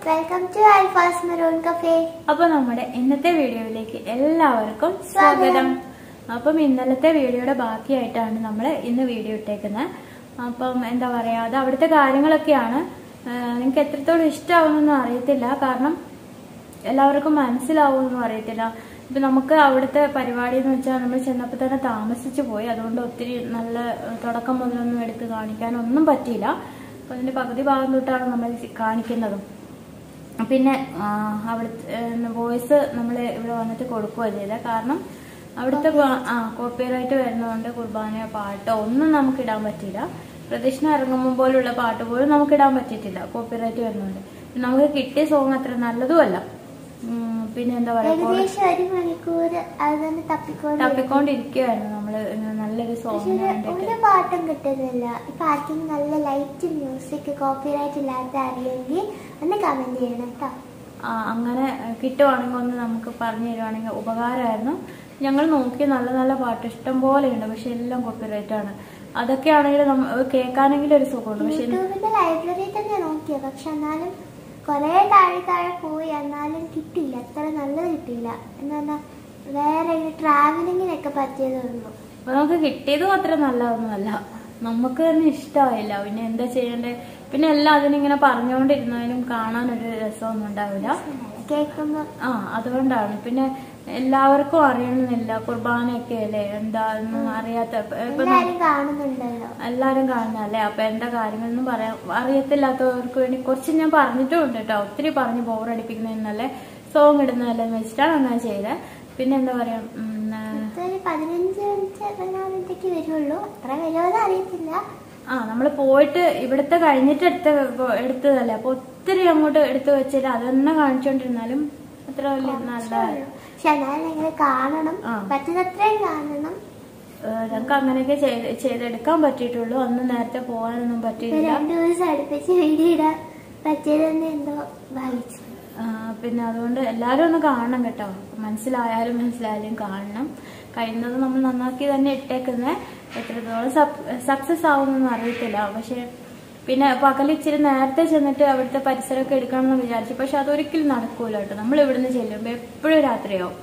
Welcome to Alfas maroon cafe അപ്പൊ നമ്മുടെ ഇന്നത്തെ വീഡിയോയിലേക്ക് എല്ലാവർക്കും സ്വാഗതം അപ്പം ഇന്നലത്തെ വീഡിയോയുടെ ബാക്കിയായിട്ടാണ് നമ്മൾ ഇന്ന് വീഡിയോ ഇട്ടേക്കുന്നത് അപ്പം എന്താ പറയാ അത് അവിടുത്തെ കാര്യങ്ങളൊക്കെയാണ് നിങ്ങൾക്ക് എത്രത്തോളം ഇഷ്ടമാവുമെന്നൊന്നും അറിയത്തില്ല കാരണം എല്ലാവർക്കും മനസ്സിലാവുമെന്നും അറിയത്തില്ല ഇപ്പൊ നമുക്ക് അവിടുത്തെ പരിപാടി എന്ന് വെച്ചാൽ നമ്മൾ ചെന്നപ്പോൾ തന്നെ താമസിച്ചു പോയി അതുകൊണ്ട് ഒത്തിരി നല്ല ഏഹ്, തുടക്കം മുതലൊന്നും എടുത്ത് കാണിക്കാനൊന്നും പറ്റിയില്ല അപ്പൊ അതിന്റെ പകുതി ഭാഗം തൊട്ടാണ് നമ്മൾ കാണിക്കുന്നതും പിന്നെ ആ, അവിടുത്തെ വോയിസ് നമ്മൾ ഇവിടെ വന്നിട്ട് കൊടുക്കുകയോ ചെയ്തത് കാരണം അവിടുത്തെ പ- ആ കോപ്പിറൈറ്റ് വരുന്നതുകൊണ്ട് കുർബാനയോ പാട്ടോ ഒന്നും നമുക്ക് ഇടാൻ പറ്റില്ല പ്രദക്ഷിണ ഇറങ്ങുമ്പോൾ പോലുള്ള പാട്ട് പോലും നമുക്ക് ഇടാൻ പറ്റിയിട്ടില്ല കോപ്പിറൈറ്റ് വരുന്നതുകൊണ്ട് പിന്നെ നമുക്ക് കിട്ടിയ സോങ് അത്ര നല്ലതുമല്ല ഉം, പിന്നെ എന്താ പറയാ ഏകദേശം ഒരു മണിക്കൂർ അത് തന്നെ തപ്പിക്കൊണ്ട് തപ്പിക്കൊണ്ടിരിക്കുകയായിരുന്നു നമ്മള് ഇങ്ങനെ നല്ലൊരു പക്ഷെ സോങ്ങിന് ഒരു- വേണ്ടിയിട്ട് ഒരു പാട്ടും കിട്ടുന്നില്ല ഇപ്പൊ ആർക്കെങ്കിലും നല്ല ലൈറ്റ് മ്യൂസിക് കോപ്പിറൈറ്റ് ഇല്ലാത്ത അറിയെങ്കിൽ ഒന്ന് കമന്റ് ചെയ്യണം കേട്ടോ ആ, അങ്ങനെ കിട്ടുവാണെങ്കിൽ ഒന്ന് നമുക്ക് പറഞ്ഞു തരുവാണെങ്കിൽ ഉപകാരമായിരുന്നു ഞങ്ങൾ നോക്കിയ നല്ല നല്ല പാട്ട് ഇഷ്ടം പോലെയുണ്ട് പക്ഷെ എല്ലാം കോപ്പിറൈറ്റ് ആണ് അതൊക്കെ ആണെങ്കിൽ കേൾക്കാനെങ്കിലും ഒരു സുഖമുണ്ട് പക്ഷെ യൂട്യൂബിന്റെ ലൈബ്രറി തന്നെ നോക്കിയ പക്ഷെ എന്നാലും കൊറേ താഴെ താഴെ പോയി എന്നാലും കിട്ടിയില്ല അത്ര നല്ലത് കിട്ടിയില്ല എന്താ പറഞ്ഞാ വേറെ ട്രാവലിങ്ങിനൊക്കെ പറ്റിയതേ ഉള്ളൂ അപ്പൊ നമുക്ക് കിട്ടിയതും അത്ര നല്ലതൊന്നുമല്ല നമുക്ക് തന്നെ ഇഷ്ടമായില്ല പിന്നെ എന്താ ചെയ്യണ്ടേ പിന്നെ എല്ലാം അതിനിങ്ങനെ പറഞ്ഞുകൊണ്ടിരുന്നതിനും കാണാനൊരു രസമൊന്നും ഉണ്ടാവില്ല കേൾക്കുമ്പോ ആ അതുകൊണ്ടാണ് പിന്നെ എല്ലാവർക്കും അറിയണമെന്നില്ല കുർബാനയൊക്കെ അല്ലേ എന്താന്നും അറിയാത്ത ഇപ്പൊ എല്ലാരും കാണുന്നുണ്ടല്ലോ എല്ലാരും കാണുന്നല്ലേ അപ്പൊ എന്താ കാര്യങ്ങളൊന്നും പറയാൻ അറിയത്തില്ലാത്തവർക്ക് വേണ്ടി കുറച്ച് ഞാൻ പറഞ്ഞിട്ടുമുണ്ട് കേട്ടോ ഒത്തിരി പറഞ്ഞ് ബോറടിപ്പിക്കുന്നതിനല്ലേ സോങ് ഇടുന്നതല്ലേ എന്ന് വെച്ചിട്ടാണ് അങ്ങനെ ചെയ്തത് പിന്നെ എന്താ പറയാ ഉം, ആ, ഒരു പതിനഞ്ച് മിനിറ്റ് പതിനാറ് മിനിറ്റൊക്കെ വരുള്ളൂ അത്ര വരുമോന്ന് അറിയത്തില്ല ആ നമ്മൾ പോയിട്ട് ഇവിടുത്തെ കഴിഞ്ഞിട്ട് എടുത്ത എടുത്തതല്ലേ അപ്പൊ ഒത്തിരി അങ്ങോട്ട് എടുത്തു വെച്ചില്ല അത് തന്നെ കാണിച്ചോണ്ടിരുന്നാലും അത്ര വലിയ നല്ല പക്ഷെ എന്നാലും നിങ്ങൾ കാണണം ആ. പറ്റുന്നത്രയും കാണണം ഏഹ്, ഞങ്ങൾക്ക് അങ്ങനെയൊക്കെ ചെയ്ത് ചെയ്തെടുക്കാൻ പറ്റിയിട്ടുള്ളൂ അന്ന് നേരത്തെ പോകാനൊന്നും ഇപ്പൊ പറ്റിയില്ല രണ്ടു ദിവസം അടുപ്പിച്ച് വീഡിയോ ഇടാൻ പറ്റിയത് തന്നെ എന്തോ ഭാവിച്ചു ആ, പിന്നെ അതുകൊണ്ട് എല്ലാവരും ഒന്ന് കാണണം കേട്ടോ മനസ്സിലായാലും മനസ്സിലായാലും കാണണം കഴിയുന്നത് നമ്മൾ നന്നാക്കി തന്നെ ഇട്ടേക്കുന്നത് എത്രത്തോളം സക്സസ് ആവുമെന്നൊന്നും അറിയത്തില്ല പക്ഷെ പിന്നെ പകൽ ഇച്ചിരി നേരത്തെ ചെന്നിട്ട് അവിടുത്തെ പരിസരമൊക്കെ എടുക്കണമെന്ന് വിചാരിച്ചു പക്ഷെ അതൊരിക്കലും നടക്കൂല കേട്ടോ നമ്മൾ ഇവിടുന്ന് ചെല്ലുമ്പോൾ എപ്പോഴും രാത്രിയാവും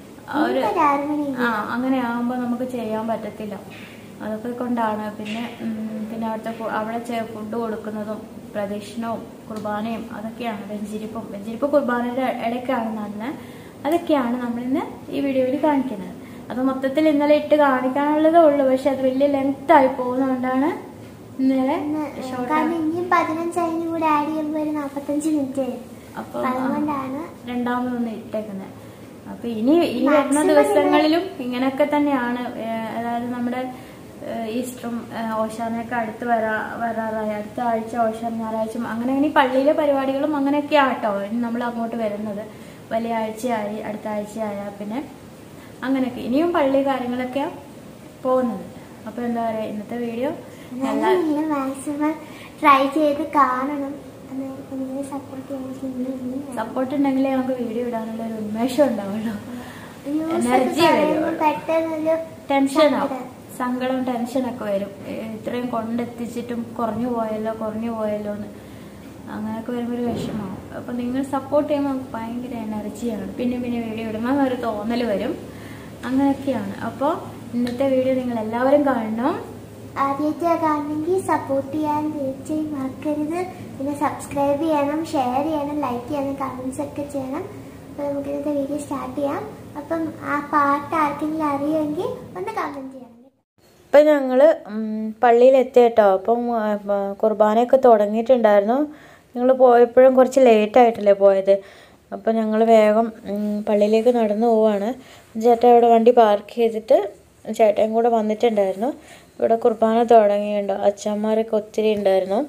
ആ ഒരു ഇപ്പൊ ആറ് മണി ആ അങ്ങനെ ആകുമ്പോൾ നമുക്ക് ചെയ്യാൻ പറ്റത്തില്ല അതൊക്കെ കൊണ്ടാണ് പിന്നെ ഉം, പിന്നെ അവിടുത്തെ ഫു- അവിടെ ചെ- ഫുഡ് കൊടുക്കുന്നതും പ്രദക്ഷിണവും കുർബാനയും അതൊക്കെയാണ് വെഞ്ചിരിപ്പും വെഞ്ചിരിപ്പ് കുർബാനയുടെ ഇടയ്ക്കാണ് നടന്നത് അതൊക്കെയാണ് നമ്മളിന്ന് ഈ വീഡിയോയിൽ കാണിക്കുന്നത് അത് മൊത്തത്തിൽ ഇന്നലെ ഇട്ട് കാണിക്കാനുള്ളതേ ഉള്ളൂ പക്ഷെ അത് വലിയ ലെങ്ത് ആയി പോകുന്നതുകൊണ്ടാണ് ഇന്നലെ ഷോർട്ട് കാരണം ഇനിയും പതിനഞ്ചതിനും കൂടെ ആഡ് ചെയ്യുമ്പോ ഒരു നാപ്പത്തഞ്ച് മിനിറ്റ് വരും അപ്പം അതുകൊണ്ടാണ് രണ്ടാമതൊന്ന് ഇട്ടേക്കുന്നത് അപ്പൊ ഇനി ഇനി വരുന്ന Maximum ദിവസങ്ങളിലും ഇങ്ങനെയൊക്കെ തന്നെയാണ് ഏഹ് അതായത് നമ്മുടെ ഏഹ് ഈസ്റ്ററും ഏഹ് ഓശാനൊക്കെ അടുത്ത് വരാ വരാറായി അടുത്ത ആഴ്ച ഓശാൻ ഞായറാഴ്ച അങ്ങനെ ഇനി പള്ളിയിലെ പരിപാടികളും അങ്ങനെയൊക്കെയാണ് കേട്ടോ ഇനി നമ്മൾ അങ്ങോട്ട് വരുന്നത് വലിയ ആഴ്ചയായി അടുത്ത ആഴ്ചയായാൽ പിന്നെ അങ്ങനെയൊക്കെ ഇനിയും പള്ളി കാര്യങ്ങളൊക്കെ പോകുന്നത് അപ്പൊ എന്താ പറയാ ഇന്നത്തെ വീഡിയോ എല്ലാ നിങ്ങൾ മാക്സിമം ട്രൈ ചെയ്ത് കാണണം നിങ്ങൾ സപ്പോർട്ട് ചെയ്യാൻ സപ്പോർട്ട് ഉണ്ടെങ്കിലേ നമുക്ക് വീഡിയോ ഇടാനുള്ള ഒരു ഉന്മേഷം ഉണ്ടാവുള്ളൂ ന്യൂസ് Energy പറയുമ്പോൾ വരുള്ളൂ. പെട്ടെന്നൊരു ടെൻഷനാവും സങ്കടം. സങ്കടവും ടെൻഷനൊക്കെ വരും ഏ, ഇത്രയും കൊണ്ടെത്തിച്ചിട്ടും കുറഞ്ഞു പോയല്ലോ കുറഞ്ഞു പോയല്ലോ എന്ന് അങ്ങനെയൊക്കെ വരുമ്പോൾ ഒരു വിഷമാവും അപ്പൊ നിങ്ങൾ സപ്പോർട്ട് ചെയ്യുമ്പോൾ നമുക്ക് ഭയങ്കര എനർജിയാണ് പിന്നെ പിന്നെ വീഡിയോ ഇടുമ്പോൾ ഒരു തോന്നൽ വരും അങ്ങനെയൊക്കെയാണ് അപ്പോൾ ഇന്നത്തെ വീഡിയോ നിങ്ങൾ എല്ലാവരും കാണണം ആദ്യമായിട്ട് കാണണമെങ്കിൽ സപ്പോർട്ട് ചെയ്യാൻ തീർച്ചയായും മറക്കരുത് പിന്നെ സബ്സ്ക്രൈബ് ചെയ്യണം ഷെയർ ചെയ്യണം ലൈക്ക് ചെയ്യണം കമൻസ് ഒക്കെ ചെയ്യണം അപ്പോൾ നമുക്ക് ഇന്നത്തെ വീഡിയോ സ്റ്റാർട്ട് ചെയ്യാം അപ്പം ആ പാട്ട് ആർക്കെങ്കിലും അറിയുമെങ്കിൽ ഒന്ന് കമൻറ്റ് ചെയ്യണം ഇപ്പം ഞങ്ങൾ പള്ളിയിലെത്തി കേട്ടോ അപ്പം ആ, ആ, കുർബാനയൊക്കെ തുടങ്ങിയിട്ടുണ്ടായിരുന്നു ഞങ്ങൾ പോയപ്പോഴും കുറച്ച് ലേറ്റ് ആയിട്ടല്ലേ പോയത് അപ്പം ഞങ്ങൾ വേഗം ഉം, പള്ളിയിലേക്ക് നടന്നു പോവാണ് ചേട്ടൻ ഇവിടെ വണ്ടി പാർക്ക് ചെയ്തിട്ട് ചേട്ടൻ കൂടെ വന്നിട്ടുണ്ടായിരുന്നു ഇവിടെ കുർബാന തുടങ്ങിയുണ്ടോ അച്ഛന്മാരൊക്കെ ഒത്തിരി ഉണ്ടായിരുന്നു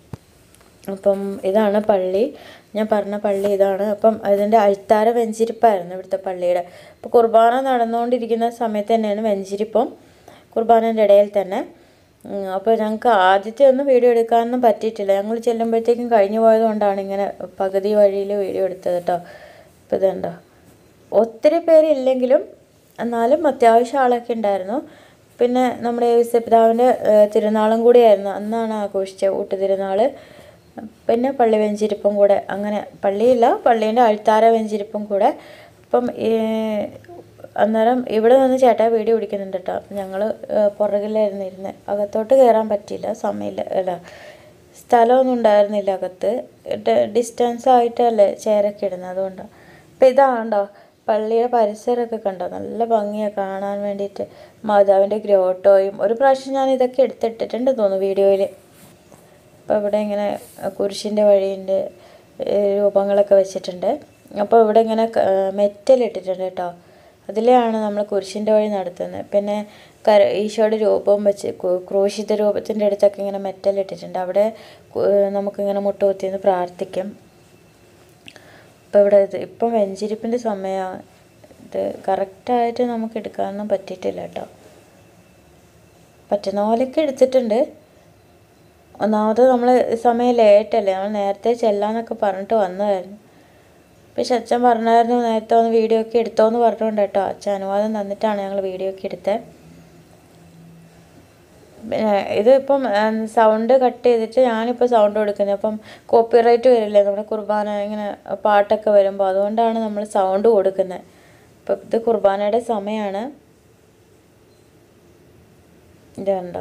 അപ്പം ഇതാണ് പള്ളി ഞാൻ പറഞ്ഞ പള്ളി ഇതാണ് അപ്പം അതിൻ്റെ അൾത്താര വെഞ്ചിരിപ്പായിരുന്നു ഇവിടുത്തെ പള്ളിയുടെ അപ്പോൾ കുർബാന നടന്നുകൊണ്ടിരിക്കുന്ന സമയത്ത് തന്നെയാണ് വെഞ്ചിരിപ്പം കുർബാനൻ്റെ ഇടയിൽ തന്നെ ഉം, അപ്പോൾ ഞങ്ങൾക്ക് ആദ്യത്തെ ഒന്നും വീഡിയോ എടുക്കാനൊന്നും പറ്റിയിട്ടില്ല ഞങ്ങൾ ചെല്ലുമ്പോഴത്തേക്കും കഴിഞ്ഞു പോയത് കൊണ്ടാണ് ഇങ്ങനെ പകുതി വഴിയിൽ വീഡിയോ എടുത്തത് കേട്ടോ ഇപ്പോൾ ഇതുണ്ടോ ഒത്തിരി പേരില്ലെങ്കിലും എന്നാലും അത്യാവശ്യം ആളൊക്കെ ഉണ്ടായിരുന്നു പിന്നെ നമ്മുടെ യേശുപിതാവിൻ്റെ തിരുനാളും കൂടിയായിരുന്നു അന്നാണ് ആഘോഷിച്ചത് ഊട്ട് തിരുനാൾ പിന്നെ പള്ളി വെഞ്ചിരിപ്പും കൂടെ അങ്ങനെ പള്ളിയില്ല പള്ളീൻ്റെ അൾത്താര വെഞ്ചിരിപ്പും കൂടെ അപ്പം ഈ അന്നേരം ഇവിടെ നിന്ന് ചേട്ടാ വീഡിയോ പിടിക്കുന്നുണ്ട് കേട്ടോ ഞങ്ങൾ പുറകിലായിരുന്നു ഇരുന്നത് അകത്തോട്ട് കയറാൻ പറ്റിയില്ല സമയമില്ല അല്ല സ്ഥലമൊന്നും ഉണ്ടായിരുന്നില്ല അകത്ത് ഡിസ്റ്റൻസ് ആയിട്ടല്ലേ ചെയറൊക്കെ ഇടുന്നത് അതുകൊണ്ടാണ് അപ്പം ഇതാണ്ടോ പള്ളിയുടെ പരിസരമൊക്കെ കണ്ടോ നല്ല ഭംഗിയാണ് കാണാൻ വേണ്ടിയിട്ട് മാതാവിൻ്റെ ഗ്രോട്ടോയും ഒരു പ്രാവശ്യം ഞാൻ ഇതൊക്കെ എടുത്തിട്ടിട്ടുണ്ട് തോന്നുന്നു വീഡിയോയിൽ അപ്പോൾ ഇവിടെ ഇങ്ങനെ കുരിശിൻ്റെ വഴിൻ്റെ രൂപങ്ങളൊക്കെ വെച്ചിട്ടുണ്ട് അപ്പോൾ ഇവിടെ ഇങ്ങനെ മെറ്റൽ ഇട്ടിട്ടുണ്ട് കേട്ടോ അതിലെയാണ് നമ്മൾ കുരിശിൻ്റെ വഴി നടത്തുന്നത് പിന്നെ കര ഈശോയുടെ രൂപം വെച്ച് കു- ക്രൂശിത രൂപത്തിൻ്റെ അടുത്തൊക്കെ ഇങ്ങനെ മെറ്റൽ ഇട്ടിട്ടുണ്ട് അവിടെ കു- നമുക്കിങ്ങനെ മുട്ടുകുത്തിന്ന് പ്രാർത്ഥിക്കും ഇപ്പോൾ ഇവിടെ ഇത് ഇപ്പം വെഞ്ചിരിപ്പിൻ്റെ സമയമാണ് ഇത് കറക്റ്റായിട്ട് നമുക്ക് എടുക്കാനൊന്നും പറ്റിയിട്ടില്ല കേട്ടോ പറ്റുന്ന പോലെയൊക്കെ എടുത്തിട്ടുണ്ട് ഒന്നാമത് നമ്മൾ സമയം ലേറ്റല്ലേ നമ്മൾ നേരത്തെ ചെല്ലാന്നൊക്കെ പറഞ്ഞിട്ട് വന്നതായിരുന്നു പക്ഷെ അച്ഛൻ പറഞ്ഞായിരുന്നു നേരത്തെ വന്ന് വീഡിയോ ഒക്കെ എടുത്തോന്ന് പറഞ്ഞുകൊണ്ട് കേട്ടോ അച്ഛൻ അനുവാദം തന്നിട്ടാണ് ഞങ്ങൾ വീഡിയോ ഒക്കെ എടുത്തത് പിന്നെ ഇതിപ്പം സൗണ്ട് കട്ട് ചെയ്തിട്ട് ഞാനിപ്പോൾ സൗണ്ട് കൊടുക്കുന്നത് അപ്പം കോപ്പിറൈറ്റ് വരില്ലേ നമ്മുടെ കുർബാന ഇങ്ങനെ പാട്ടൊക്കെ വരുമ്പോൾ അതുകൊണ്ടാണ് നമ്മൾ സൗണ്ട് കൊടുക്കുന്നത് അപ്പം ഇത് കുർബാനയുടെ സമയമാണ് ഇത് കണ്ടോ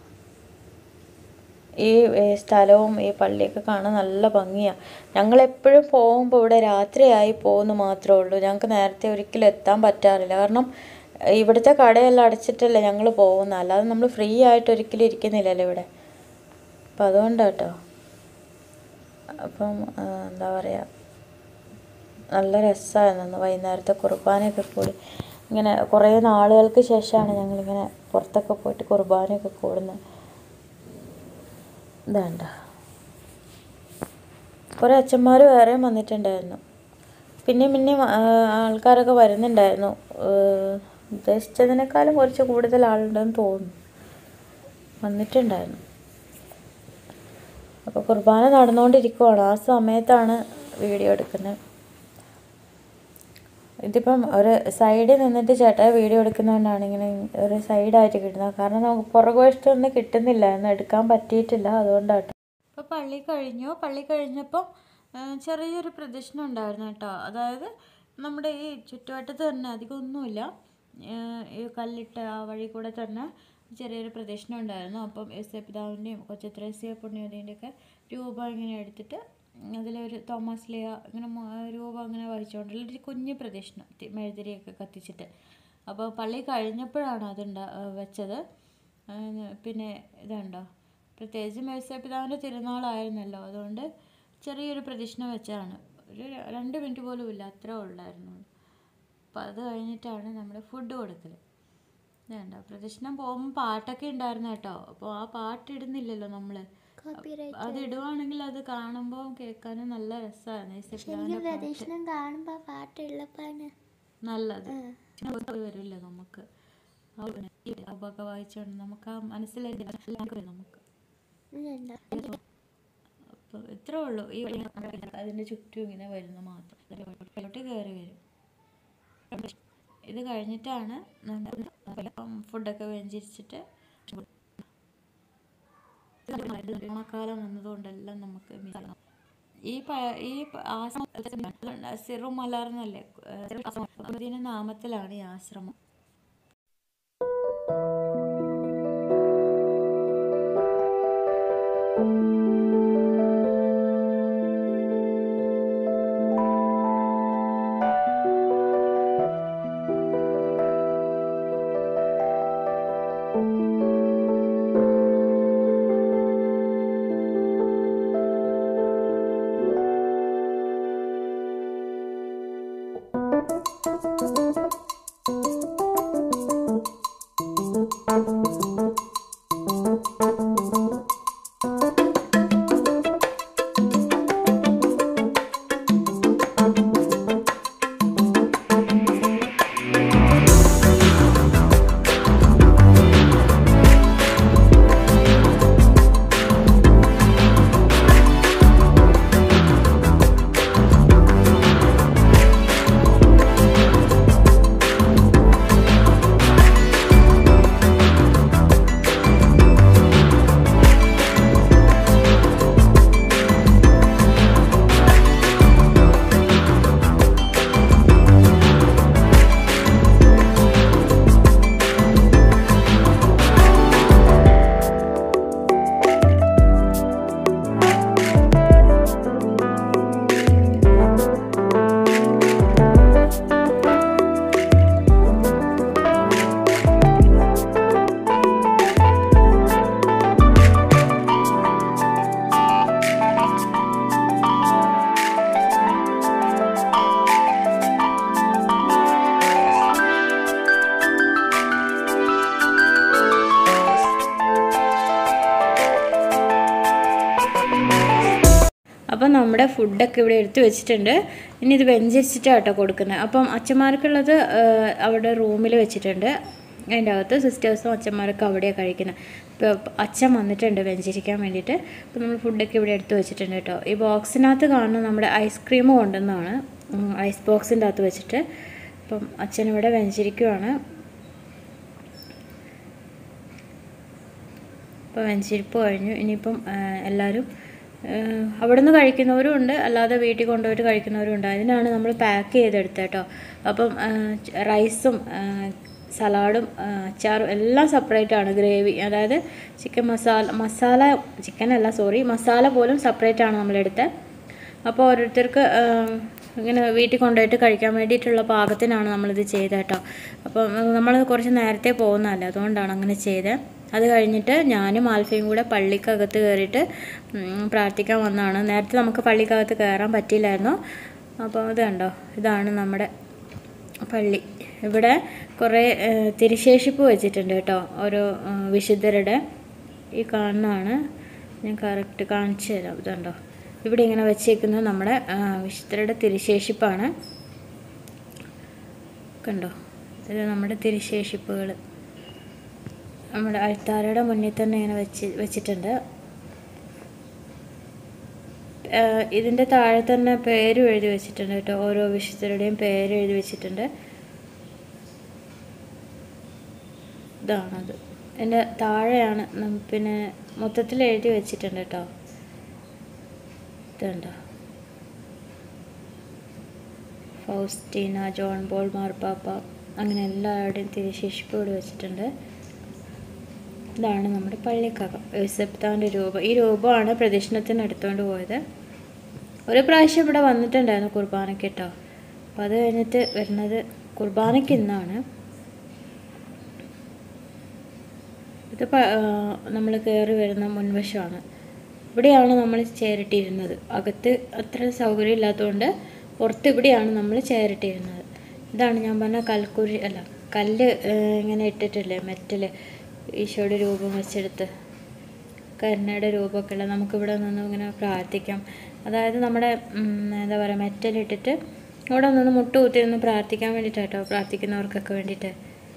ഈ ഏ, സ്ഥലവും ഈ പള്ളിയൊക്കെ കാണാൻ നല്ല ഭംഗിയാണ് ഞങ്ങൾ എപ്പോഴും പോകുമ്പോൾ ഇവിടെ രാത്രിയായി പോകുന്നു മാത്രമേ ഉള്ളൂ ഞങ്ങൾക്ക് നേരത്തെ ഒരിക്കലും എത്താൻ പറ്റാറില്ല കാരണം ഏ, ഇവിടുത്തെ കടയെല്ലാം അടച്ചിട്ടല്ലേ ഞങ്ങൾ പോകുന്നത് അല്ലാതെ നമ്മൾ ഫ്രീ ആയിട്ട് ഒരിക്കലും ഇരിക്കുന്നില്ലല്ലോ ഇവിടെ അപ്പം അതുകൊണ്ടാണ് കേട്ടോ അപ്പം ആ, എന്താ പറയുക നല്ല രസമായിരുന്നു വൈകുന്നേരത്തെ കുർബാനയൊക്കെ കൂടി ഇങ്ങനെ കുറേ നാളുകൾക്ക് ശേഷമാണ് ഞങ്ങളിങ്ങനെ പുറത്തൊക്കെ പോയിട്ട് കുർബാനയൊക്കെ കൂടുന്നത് ഇതാണ്ട കുറേ അച്ഛന്മാർ വേറെയും വന്നിട്ടുണ്ടായിരുന്നു പിന്നെയും പിന്നെയും ആ, ആൾക്കാരൊക്കെ വരുന്നുണ്ടായിരുന്നു ഏഹ്, ഉദ്ദേശിച്ചതിനേക്കാളും കുറച്ച് കൂടുതൽ ആളുണ്ടെന്ന് തോന്നുന്നു വന്നിട്ടുണ്ടായിരുന്നു അപ്പോൾ കുർബാന നടന്നുകൊണ്ടിരിക്കുവാണ് ആ സമയത്താണ് വീഡിയോ എടുക്കുന്നത് ഇതിപ്പം ഒരു സൈഡിൽ നിന്നിട്ട് ചേട്ടാ വീഡിയോ എടുക്കുന്നതുകൊണ്ടാണ് ഇങ്ങനെ ഒരു സൈഡായിട്ട് കിട്ടുന്നത് കാരണം നമുക്ക് പുറകുവശത്തൊന്നും കിട്ടുന്നില്ലായിരുന്നു എടുക്കാൻ പറ്റിയിട്ടില്ല അതുകൊണ്ടാട്ടോ ഇപ്പോൾ പള്ളി കഴിഞ്ഞു പള്ളി കഴിഞ്ഞപ്പോൾ ചെറിയൊരു പ്രദക്ഷിണം ഉണ്ടായിരുന്നു കേട്ടോ അതായത് നമ്മുടെ ഈ ചുറ്റുവട്ടത്ത് തന്നെ അധികമൊന്നുമില്ല ഏഹ് ഈ കല്ലിട്ട ആ വഴി കൂടെ തന്നെ ചെറിയൊരു പ്രദക്ഷിണം ഉണ്ടായിരുന്നു അപ്പം എസ് എ പിതാവിൻ്റെയും കൊച്ചത്രേസ്യ പുണ്യവതിൻ്റെയൊക്കെ രൂപം ഇങ്ങനെ എടുത്തിട്ട് അതിലൊരു തോമസ് ലിയ ഇങ്ങനെ മ- രൂപം ഇങ്ങനെ വഹിച്ചുകൊണ്ടുള്ള ഒരു കുഞ്ഞു പ്രദക്ഷിണം തി- മെഴുതിരിയൊക്കെ കത്തിച്ചിട്ട് അപ്പോൾ പള്ളി കഴിഞ്ഞപ്പോഴാണ് അതുണ്ടാ വെച്ചത് ഏഹ് പിന്നെ ഇതുണ്ടോ പ്രത്യേകിച്ച് മേഴ്സപിതാവിൻ്റെ തിരുനാളായിരുന്നല്ലോ അതുകൊണ്ട് ചെറിയൊരു പ്രദക്ഷിണം വെച്ചതാണ് ഒരു ര- രണ്ട് മിനിറ്റ് പോലും ഇല്ല അത്രേ ഉള്ളായിരുന്നു അപ്പോൾ അത് കഴിഞ്ഞിട്ടാണ് നമ്മൾ ഫുഡ് കൊടുക്കൽ വേണ്ട പ്രദക്ഷിണം പോകുമ്പോൾ പാട്ടൊക്കെ ഉണ്ടായിരുന്നു കേട്ടോ അപ്പോൾ ആ പാട്ട് ഇടുന്നില്ലല്ലോ നമ്മൾ കോപ്പിറൈറ്റ് അത് ഇടുവാണെങ്കിൽ അത് കാണുമ്പോൾ കേൾക്കാനും നല്ല രസമാണ് ശരിക്കും പ്രദക്ഷിണം കാണുമ്പോ പാട്ടുള്ളപ്പാണ് നല്ലത് വരില്ല നമുക്ക് അതൊക്കെ വായിച്ചുകൊണ്ട് നമുക്ക് ആ മനസ്സിലായി നമുക്ക് അപ്പോൾ ഇത്രേ ഉള്ളൂ ഈ അതിൻ്റെ ചുറ്റും ഇങ്ങനെ വരുന്ന മാത്രം ഇതിലോട്ട് കയറി വരും ഇത് കഴിഞ്ഞിട്ടാണ് നമ്മൾ ഫുഡൊക്കെ വെഞ്ചിരിച്ചിട്ട് ഓണക്കാലം വന്നതുകൊണ്ടെല്ലാം നമുക്ക് miss ആണ്. ഈ പ- ഈ പ- ആശ്രമം സിറു മലർന്നല്ലേ ഇതിന് നാമത്തിലാണ് ഈ ആശ്രമം Thank നമ്മുടെ ഫുഡൊക്കെ ഇവിടെ എടുത്തു വെച്ചിട്ടുണ്ട് ഇനി ഇത് വെഞ്ചരിച്ചിട്ടാണ് കേട്ടോ കൊടുക്കുന്നത് അപ്പം അച്ഛന്മാർക്കുള്ളത് ആ, അവിടെ റൂമിൽ വെച്ചിട്ടുണ്ട് അതിൻ്റെ അകത്ത് സിസ്റ്റേഴ്സും അച്ഛന്മാരൊക്കെ അവിടെയാണ് കഴിക്കുന്നത് ഇപ്പോൾ അച്ഛൻ വന്നിട്ടുണ്ട് വെഞ്ചരിക്കാൻ വേണ്ടിയിട്ട് അപ്പോൾ നമ്മൾ ഫുഡൊക്കെ ഇവിടെ എടുത്ത് വെച്ചിട്ടുണ്ട് കേട്ടോ ഈ ബോക്സിനകത്ത് കാണുന്ന നമ്മുടെ ഐസ്ക്രീം കൊണ്ടുവന്നതാണ് ഉം, ഐസ് ബോക്സിൻ്റെ അകത്ത് വെച്ചിട്ട് അപ്പം അച്ഛൻ ഇവിടെ വെഞ്ചരിക്കുവാണ് ഇപ്പോൾ വെഞ്ചരിപ്പ് കഴിഞ്ഞു ഇനിയിപ്പം ആ, എല്ലാവരും ആ, അവിടെ നിന്ന് കഴിക്കുന്നവരും ഉണ്ട് അല്ലാതെ വീട്ടിൽ കൊണ്ടുപോയിട്ട് കഴിക്കുന്നവരും ഉണ്ട് അതിനാണ് നമ്മൾ പാക്ക് ചെയ്തെടുത്തത് കേട്ടോ അപ്പം ആ, ച- റൈസും ആ, സലാഡും ആ, അച്ചാറും എല്ലാം സെപ്പറേറ്റ് ആണ് ഗ്രേവി അതായത് ചിക്കൻ മസാല മസാല ചിക്കൻ അല്ല സോറി മസാല പോലും സെപ്പറേറ്റ് ആണ് നമ്മളെടുത്തത് അപ്പോൾ ഓരോരുത്തർക്ക് ആ, ഇങ്ങനെ വീട്ടിൽ കൊണ്ടുപോയിട്ട് കഴിക്കാൻ വേണ്ടിയിട്ടുള്ള പാകത്തിനാണ് നമ്മളിത് ചെയ്തത് കേട്ടോ അപ്പം നമ്മൾ കുറച്ച് നേരത്തെ പോകുന്നതല്ലേ അതുകൊണ്ടാണ് അങ്ങനെ ചെയ്തത് അത് കഴിഞ്ഞിട്ട് ഞാനും ആൽഫയും കൂടെ പള്ളിക്കകത്ത് കയറിയിട്ട് ഉം, പ്രാർത്ഥിക്കാൻ വന്നതാണ് നേരത്തെ നമുക്ക് പള്ളിക്കകത്ത് കയറാൻ പറ്റിയില്ലായിരുന്നു അപ്പോൾ ഇത് കണ്ടോ ഇതാണ് നമ്മുടെ പള്ളി ഇവിടെ കുറേ ആ, തിരുശേഷിപ്പ് വെച്ചിട്ടുണ്ട് കേട്ടോ ഓരോ ആ, വിശുദ്ധരുടെ ഈ കാണുന്നതാണ് ഞാൻ കറക്റ്റ് കാണിച്ചു തരാം ഇതുണ്ടോ ഇവിടെ ഇങ്ങനെ വെച്ചേക്കുന്നത് നമ്മുടെ ആ, വിശുദ്ധരുടെ തിരുശേഷിപ്പാണ് കണ്ടോ ഇത് നമ്മുടെ തിരുശേഷിപ്പുകൾ നമ്മുടെ അൾത്താരയുടെ മുന്നിൽ തന്നെ ഇങ്ങനെ വെച്ച് വെച്ചിട്ടുണ്ട് ആഹ് ഇതിൻ്റെ താഴെ തന്നെ പേരും എഴുതി വെച്ചിട്ടുണ്ട് കേട്ടോ ഓരോ വിശുദ്ധരുടെയും പേര് എഴുതി വെച്ചിട്ടുണ്ട് ഇതാണത് എൻ്റെ താഴെയാണ് നം- പിന്നെ മൊത്തത്തിൽ എഴുതി വെച്ചിട്ടുണ്ട് കേട്ടോ ഇതുണ്ടോ ഫൗസ്റ്റീന ജോൺ ബോൾ മാർപ്പാപ്പ അങ്ങനെ എല്ലാവരുടെയും തിരുശേഷിപ്പ് ഇവിടെ വെച്ചിട്ടുണ്ട് ഇതാണ് നമ്മുടെ പള്ളിക്കകം യൂസപ്താൻ്റെ രൂപം ഈ രൂപമാണ് പ്രദക്ഷിണത്തിന് എടുത്തുകൊണ്ട് പോയത് ഒരു പ്രാവശ്യം ഇവിടെ വന്നിട്ടുണ്ടായിരുന്നു കുർബാനയ്ക്ക് കേട്ടോ അപ്പം അത് കഴിഞ്ഞിട്ട് വരുന്നത് കുർബാനയ്ക്ക് ഇന്നാണ് ഇത് നമ്മൾ കയറി വരുന്ന മുൻവശമാണ് ഇവിടെയാണ് നമ്മൾ ചേരിട്ടിരുന്നത് അകത്ത് അത്ര സൗകര്യം ഇല്ലാത്തതുകൊണ്ട് പുറത്ത് ഇവിടെയാണ് നമ്മൾ ചേരിട്ടിരുന്നത് ഇതാണ് ഞാൻ പറഞ്ഞ കൽക്കുരി അല്ല കല്ല് ഏഹ്, ഇങ്ങനെ ഇട്ടിട്ടില്ലേ മെറ്റല് ഈശോയുടെ രൂപം വെച്ചെടുത്ത് കരുണയുടെ രൂപമൊക്കെ ഉള്ള നമുക്കിവിടെ നിന്ന് ഇങ്ങനെ പ്രാർത്ഥിക്കാം അതായത് നമ്മുടെ ഉം, എന്താ പറയുക മെറ്റലിട്ടിട്ട് ഇവിടെ നിന്ന് മുട്ട് കുത്തിയിരുന്ന് പ്രാർത്ഥിക്കാൻ വേണ്ടിയിട്ടാട്ടോ പ്രാർത്ഥിക്കുന്നവർക്കൊക്കെ വേണ്ടിയിട്ട്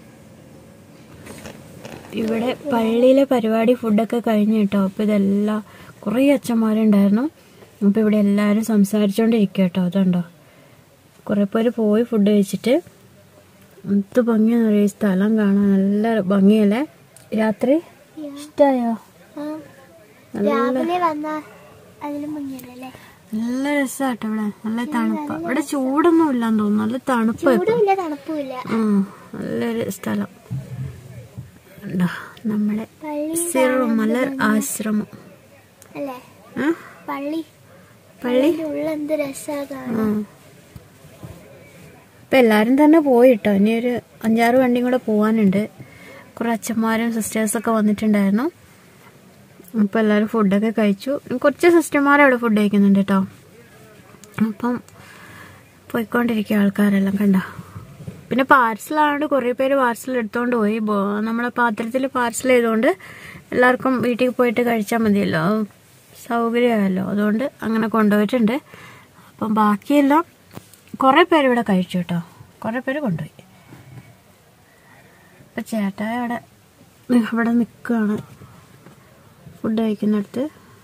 ഇവിടെ പള്ളിയിലെ പരിപാടി ഫുഡൊക്കെ കഴിഞ്ഞ് കേട്ടോ അപ്പോൾ ഇതെല്ലാം കുറേ അച്ഛന്മാരുണ്ടായിരുന്നു അപ്പോൾ ഇവിടെ എല്ലാവരും സംസാരിച്ചുകൊണ്ടിരിക്കുക കേട്ടോ അതുണ്ടോ കുറേ പേര് പോയി ഫുഡ് കഴിച്ചിട്ട് എന്ത് ഭംഗിയാന്ന് അറിയാം ഈ സ്ഥലം കാണാൻ നല്ല ഭംഗിയല്ലേ രാത്രി ഇഷ്ടമായോ ആ, രാവിലെ വന്ന അതിലും മുങ്ങിയല്ലേ നല്ല രസമാട്ടോ ഇവിടെ നല്ല തണുപ്പാ ഇവിടെ ചൂടൊന്നും ഇല്ലാന്ന് തോന്നുന്നു നല്ല തണുപ്പാ ഇപ്പൊ. ചൂടുമില്ല തണുപ്പുമില്ല ആ നല്ലൊരു സ്ഥലം ഉണ്ടോ നമ്മുടെ പള്ളി സിറുമല ആശ്രമം അല്ലേ ആ പള്ളി പള്ളി അതിന്റെ ഉള്ള എന്ത് രസമാണ് ആ ഇപ്പം എല്ലാവരും തന്നെ പോയി കേട്ടോ ഇനി ഒരു അഞ്ചാറ് വണ്ടിയും കൂടെ പോകാനുണ്ട് കുറേ അച്ഛന്മാരും സിസ്റ്റേഴ്സൊക്കെ വന്നിട്ടുണ്ടായിരുന്നു അപ്പോൾ എല്ലാവരും ഫുഡൊക്കെ കഴിച്ചു കുറച്ച് സിസ്റ്റർമാർ അവിടെ ഫുഡ് കഴിക്കുന്നുണ്ട് കേട്ടോ അപ്പം പോയിക്കൊണ്ടിരിക്കുക ആൾക്കാരെല്ലാം കണ്ട പിന്നെ പാർസലായതുകൊണ്ട് കുറേ പേര് പാർസൽ എടുത്തുകൊണ്ട് പോയി ബോ- നമ്മളെ പാത്രത്തിൽ പാർസൽ ചെയ്തുകൊണ്ട് എല്ലാവർക്കും വീട്ടിൽ പോയിട്ട് കഴിച്ചാൽ മതിയല്ലോ അത് സൗകര്യമായല്ലോ അതുകൊണ്ട് അങ്ങനെ കൊണ്ടുപോയിട്ടുണ്ട് അപ്പം ബാക്കിയെല്ലാം കുറേ പേര് ഇവിടെ കഴിച്ചു കേട്ടോ കുറേ പേര് കൊണ്ടുപോയി അപ്പം ചേട്ടാ അവിടെ ഇവിടെ നിൽക്കുകയാണ് ഫുഡ് കഴിക്കുന്നിടത്ത്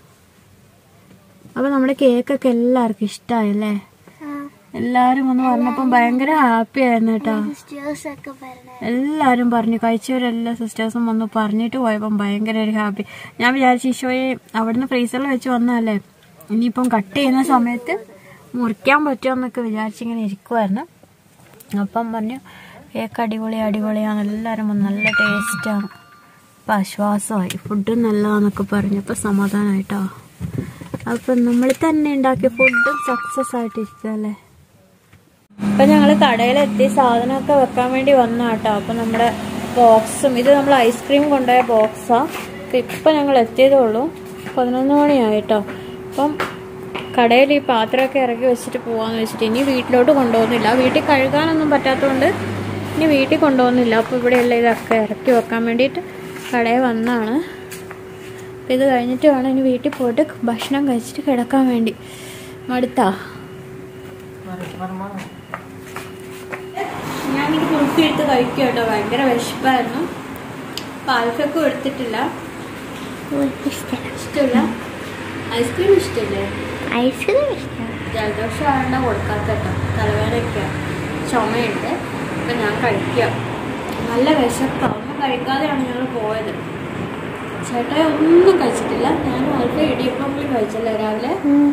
അപ്പം നമ്മുടെ കേക്കൊക്കെ എല്ലാവർക്കും ഇഷ്ടമായല്ലേ എല്ലാവരും വന്ന് പറഞ്ഞപ്പം ഭയങ്കര ഹാപ്പി ആയിരുന്നു കേട്ടോ സിസ്റ്റേഴ്സ് ഒക്കെ പറഞ്ഞ എല്ലാവരും പറഞ്ഞു കഴിച്ചവരെല്ലാ സിസ്റ്റേഴ്സും വന്ന് പറഞ്ഞിട്ട് പോയപ്പം ഭയങ്കര ഒരു ഹാപ്പി ഞാൻ വിചാരിച്ചു ഈശോയെ അവിടുന്ന് ഫ്രീസറിൽ വെച്ച് വന്നതല്ലേ ഇനിയിപ്പം കട്ട് ചെയ്യുന്ന സമയത്ത് മുറിക്കാൻ പറ്റുമെന്നൊക്കെ വിചാരിച്ചിങ്ങനെ ഇരിക്കുമായിരുന്നു അപ്പം പറഞ്ഞു കേക്ക് അടിപൊളി അടിപൊളിയാണ് എല്ലാവരും വന്ന് നല്ല ടേസ്റ്റാണ് അപ്പം ആശ്വാസമായി ഫുഡും നല്ലതാന്നൊക്കെ പറഞ്ഞപ്പോൾ സമാധാനമായിട്ടോ അപ്പം നമ്മൾ തന്നെ ഉണ്ടാക്കിയ ഫുഡും സക്സസ് ആയിട്ടിരിക്കും അല്ലേ ഇപ്പൊ ഞങ്ങൾ കടയിലെത്തി സാധനമൊക്കെ വെക്കാൻ വേണ്ടി വന്ന കേട്ടോ അപ്പൊ നമ്മുടെ ബോക്സും ഇത് നമ്മൾ ഐസ്ക്രീം കൊണ്ടുപോയ ബോക്സാ അപ്പൊ ഇപ്പൊ ഞങ്ങൾ എത്തിയതേ ഉള്ളൂ പതിനൊന്ന് മണിയായിട്ടോ അപ്പം കടയിൽ ഈ പാത്രമൊക്കെ ഇറക്കി വെച്ചിട്ട് പോവാന്ന് വെച്ചിട്ട് ഇനി വീട്ടിലോട്ട് കൊണ്ടുപോകുന്നില്ല വീട്ടിൽ കഴുകാനൊന്നും പറ്റാത്തതുകൊണ്ട് ഇനി വീട്ടിൽ കൊണ്ടുപോകുന്നില്ല അപ്പോൾ ഇവിടെയുള്ള ഇതൊക്കെ ഇറക്കി വെക്കാൻ വേണ്ടിയിട്ട് കടയിൽ വന്നാണ് അപ്പം ഇത് കഴിഞ്ഞിട്ട് വേണം ഇനി വീട്ടിൽ പോയിട്ട് ഭക്ഷണം കഴിച്ചിട്ട് കിടക്കാൻ വേണ്ടി മടുത്താ ഞാനിത് കുറുക്കി എടുത്ത് കഴിക്കും കേട്ടോ ഭയങ്കര വിശപ്പായിരുന്നു പാൽക്കൊക്കെ എടുത്തിട്ടില്ല ഇഷ്ടമാണ് ഇഷ്ടമില്ല ഐസ്ക്രീം ഇഷ്ടമില്ലേ ഐസ്ക്രീം ഇഷ്ടമാണ് ജലദോഷം ആയതുകൊണ്ട് കൊടുക്കാത്ത കേട്ടോ തലവേദനയൊക്കെ ചുമയുണ്ട് അപ്പം ഞാൻ കഴിക്കാം നല്ല വിശപ്പാണ് ഒന്നും കഴിക്കാതെയാണ് ഞങ്ങൾ പോയത് ചേട്ടായി ഒന്നും കഴിച്ചിട്ടില്ല ഞാൻ അല്പം ഇടിയപ്പം കൂടി കഴിച്ചല്ലേ രാവിലെ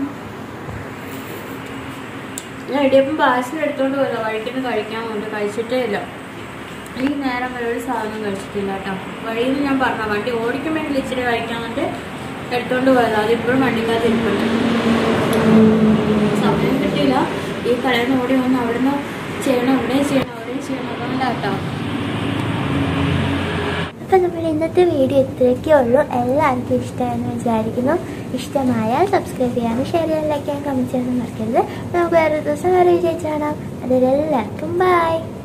ഞാൻ ഇടിയപ്പം പാഴ്സൽ എടുത്തോണ്ട് പോയതാ വഴിക്കുന്ന കഴിക്കാൻ കൊണ്ട് കഴിച്ചിട്ടേ ഇല്ല ഈ നേരം വരെ ഒരു സാധനം കഴിച്ചിട്ടില്ല കേട്ടോ വഴിയിൽ നിന്ന് ഞാൻ പറഞ്ഞ വണ്ടി ഓടിക്കുമെങ്കിൽ ഇച്ചിരി കഴിക്കാൻ വേണ്ടി എടുത്തോണ്ട് പോയതാ അതിപ്പോഴും വണ്ടിക്കകത്ത് ഇരിപ്പുണ്ട് സമയം കിട്ടിയില്ല ഈ കടയിൽ നിന്ന് ഓടി വന്ന് അവിടുന്ന് ചെയ്യണം ഇവിടെയും ചെയ്യണം അവിടെയും ചെയ്യണം അതുകൊണ്ടാ കേട്ടോ അപ്പം നമ്മുടെ ഇന്നത്തെ വീഡിയോ ഇത്രയൊക്കെ ഉള്ളൂ എല്ലാവർക്കും ഇഷ്ടമായെന്ന് വിചാരിക്കുന്നു ഇഷ്ടമായാൽ സബ്സ്ക്രൈബ് ചെയ്യാനും ഷെയർ ചെയ്യാനും ലൈക്ക് ചെയ്യാൻ കമൻറ്റ് ചെയ്യാനും മറക്കരുത് നമുക്ക് വേറെ ദിവസം വേറെ വിജയിച്ച് കാണാം അതിലെല്ലാവർക്കും ബൈ